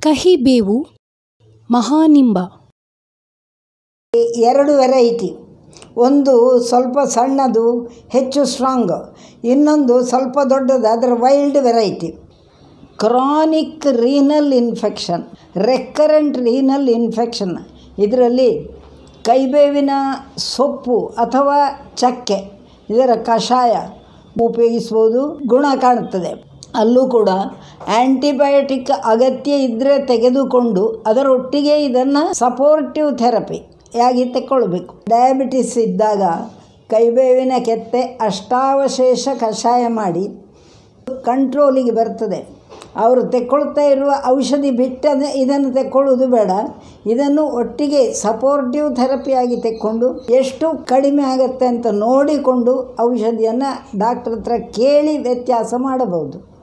ಕಹಿಬೇವು ಮಹಾನಿಂಬ ಎರಡು ವೆರೈಟಿ ಒಂದು ಸ್ವಲ್ಪ ಸಣ್ಣದು ಹೆಚ್ಚು ಸ್ಟ್ರಾಂಗ್ ಇನ್ನೊಂದು ಸ್ವಲ್ಪ ದೊಡ್ಡದು ಅದರ wild variety chronic renal infection recurrent renal infection ಇದರಲ್ಲಿ ಕೈಬೇವಿನ ಸೊಪ್ಪು ಅಥವಾ ಚಕ್ಕೆ ಇದರ ಕಷಾಯ ಉಪಯೋಗಿಸ್ಬೋದು ಗುಣ ಕಾಣುತ್ತದೆ ಅಲ್ಲೂ ಕೂಡ ಆ್ಯಂಟಿಬಯೋಟಿಕ್ ಅಗತ್ಯ ಇದ್ದರೆ ತೆಗೆದುಕೊಂಡು ಅದರೊಟ್ಟಿಗೆ ಇದನ್ನು ಸಪೋರ್ಟಿವ್ ಥೆರಪಿ ಯಾಗಿ ತೆಕ್ಕೊಳ್ಬೇಕು ಡಯಾಬಿಟಿಸ್ ಇದ್ದಾಗ ಕೈಬೇವಿನ ಕೆತ್ತೆ ಅಷ್ಟಾವಶೇಷ ಕಷಾಯ ಮಾಡಿ ಕಂಟ್ರೋಲಿಗೆ ಬರ್ತದೆ ಅವರು ತೆಕ್ಕೊಳ್ತಾ ಇರುವ ಔಷಧಿ ಬಿಟ್ಟು ಇದನ್ನು ತೆಕ್ಕೊಳ್ಳೋದು ಬೇಡ ಇದನ್ನು ಒಟ್ಟಿಗೆ ಸಪೋರ್ಟಿವ್ ಥೆರಪಿಯಾಗಿ ತೆಕ್ಕೊಂಡು ಎಷ್ಟು ಕಡಿಮೆ ಆಗುತ್ತೆ ಅಂತ ನೋಡಿಕೊಂಡು ಔಷಧಿಯನ್ನು ಡಾಕ್ಟ್ರ್ ಹತ್ರ ಕೇಳಿ ವ್ಯತ್ಯಾಸ ಮಾಡಬಹುದು